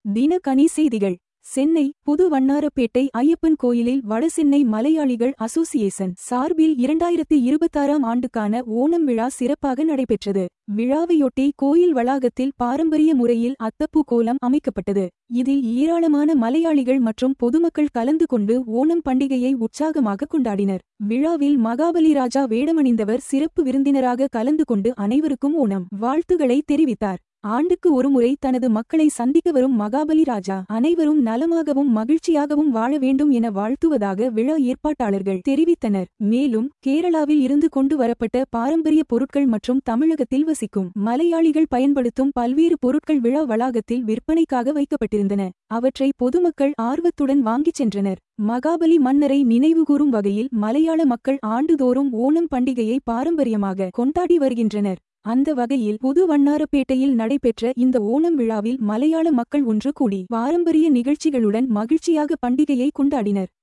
தினகனி செய்திகள் சென்னை புது வண்ணாரப்பேட்டை ஐயப்பன் கோயிலில் வடசென்னை மலையாளிகள் அசோசியேஷன் சார்பில் இரண்டாயிரத்தி இருபத்தாறாம் ஆண்டுக்கான ஓணம் விழா சிறப்பாக நடைபெற்றது விழாவையொட்டி கோயில் வளாகத்தில் பாரம்பரிய முறையில் அத்தப்பூ கோலம் அமைக்கப்பட்டது இதில் ஏராளமான மலையாளிகள் மற்றும் பொதுமக்கள் கலந்து கொண்டு ஓணம் பண்டிகையை உற்சாகமாக கொண்டாடினர் விழாவில் மகாபலி ராஜா வேடமணிந்தவர் சிறப்பு விருந்தினராக கலந்து கொண்டு அனைவருக்கும் ஓணம் வாழ்த்துக்களை தெரிவித்தார் ஆண்டுக்கு ஒருமுறை தனது மக்களை சந்திக்க வரும் மகாபலி ராஜா அனைவரும் நலமாகவும் மகிழ்ச்சியாகவும் வாழ வேண்டும் என வாழ்த்துவதாக விழா ஏற்பாட்டாளர்கள் தெரிவித்தனர் மேலும் கேரளாவில் இருந்து கொண்டு வரப்பட்ட பாரம்பரிய பொருட்கள் மற்றும் தமிழகத்தில் வசிக்கும் மலையாளிகள் பயன்படுத்தும் பல்வேறு பொருட்கள் விழா வளாகத்தில் விற்பனைக்காக வைக்கப்பட்டிருந்தன அவற்றை பொதுமக்கள் ஆர்வத்துடன் வாங்கிச் சென்றனர் மகாபலி மன்னரை நினைவுகூரும் வகையில் மலையாள மக்கள் ஆண்டுதோறும் ஓணம் பண்டிகையை பாரம்பரியமாக கொண்டாடி வருகின்றனர் அந்த வகையில் புது வண்ணாரப்பேட்டையில் நடைபெற்ற இந்த ஓணம் விழாவில் மலையாள மக்கள் ஒன்று கூடி பாரம்பரிய நிகழ்ச்சிகளுடன் மகிழ்ச்சியாக பண்டிகையை கொண்டாடினர்